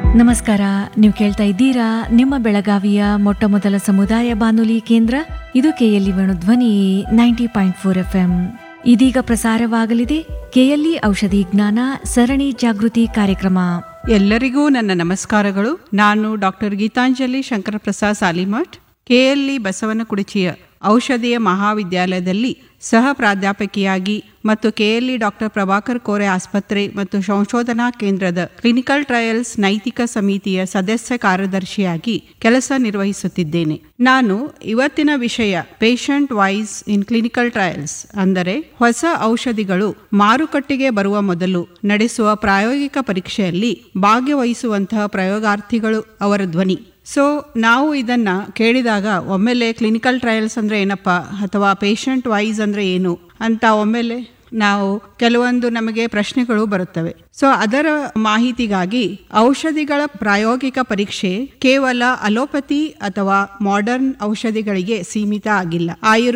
ನಮಸ್ಕಾರ ನೀವು ಕೇಳ್ತಾ ಇದ್ದೀರಾ ನಿಮ್ಮ ಬೆಳಗಾವಿಯ ಮೊಟ್ಟ ಮೊದಲ ಸಮುದಾಯ ಬಾನುಲಿ ಕೇಂದ್ರ ಇದು KLE Dhwani ninety point four F M ಇದೀಗ ಪ್ರಸಾರವಾಗಲಿದೆ ಕೆಎಲ್ಇ ಔಷಧಿ ಜ್ಞಾನ ಸರಣಿ ಜಾಗೃತಿ ಕಾರ್ಯಕ್ರಮ ಎಲ್ಲರಿಗೂ ನನ್ನ ನಮಸ್ಕಾರಗಳು ನಾನು ಡಾಕ್ಟರ್ ಗೀತಾಂಜಲಿ ಶಂಕರಪ್ರಸಾದ್ ಸಾಲಿಮಠ್ ಕೆಎಲ್ಇ ಬಸವನಕುಡಿಚಿಯ ಔಷಧೀಯ ಮಹಾವಿದ್ಯಾಲಯದಲ್ಲಿ ಸಹ ಪ್ರಾಧ್ಯಾಪಕಿಯಾಗಿ ಮತ್ತು ಕೆಎಲ್ಇ ಡಾಕ್ಟರ್ ಪ್ರಭಾಕರ್ ಕೋರೆ ಆಸ್ಪತ್ರೆ ಮತ್ತು ಸಂಶೋಧನಾ ಕೇಂದ್ರದ ಕ್ಲಿನಿಕಲ್ ಟ್ರಯಲ್ಸ್ ನೈತಿಕ ಸಮಿತಿಯ ಸದಸ್ಯ ಕಾರ್ಯದರ್ಶಿಯಾಗಿ ಕೆಲಸ ನಿರ್ವಹಿಸುತ್ತಿದ್ದೇನೆ ನಾನು ಇವತ್ತಿನ ವಿಷಯ patient voice in clinical trials ಅಂದರೆ ಹೊಸ ಔಷಧಿಗಳು ಮಾರುಕಟ್ಟೆಗೆ ಬರುವ ಮೊದಲು ನಡೆಸುವ ಪ್ರಾಯೋಗಿಕ ಪರೀಕ್ಷೆಯಲ್ಲಿ ಭಾಗವಹಿಸುವಂತಹ ಪ್ರಯೋಗಾರ್ಥಿಗಳು ಅವರ ಧ್ವನಿ ಸೊ ನಾವು ಇದನ್ನ ಕೇಳಿದಾಗ ಒಮ್ಮೆಲೆ ಕ್ಲಿನಿಕಲ್ ಟ್ರಯಲ್ಸ್ ಅಂದ್ರೆ ಏನಪ್ಪ ಅಥವಾ ಪೇಷಂಟ್ ವಾಯ್ಸ್ ಅಂದ್ರೆ ಏನು ಅಂತ ಒಮ್ಮೆಲೆ ನಾವು ಕೆಲವೊಂದು ನಮಗೆ ಪ್ರಶ್ನೆಗಳು ಬರುತ್ತವೆ ಸೊ ಅದರ ಮಾಹಿತಿಗಾಗಿ ಔಷಧಿಗಳ ಪ್ರಾಯೋಗಿಕ ಪರೀಕ್ಷೆ ಕೇವಲ ಅಲೋಪತಿ ಅಥವಾ ಮಾಡರ್ನ್ ಔಷಧಿಗಳಿಗೆ ಸೀಮಿತ ಆಗಿಲ್ಲ ಆಯುರ್ವೇದ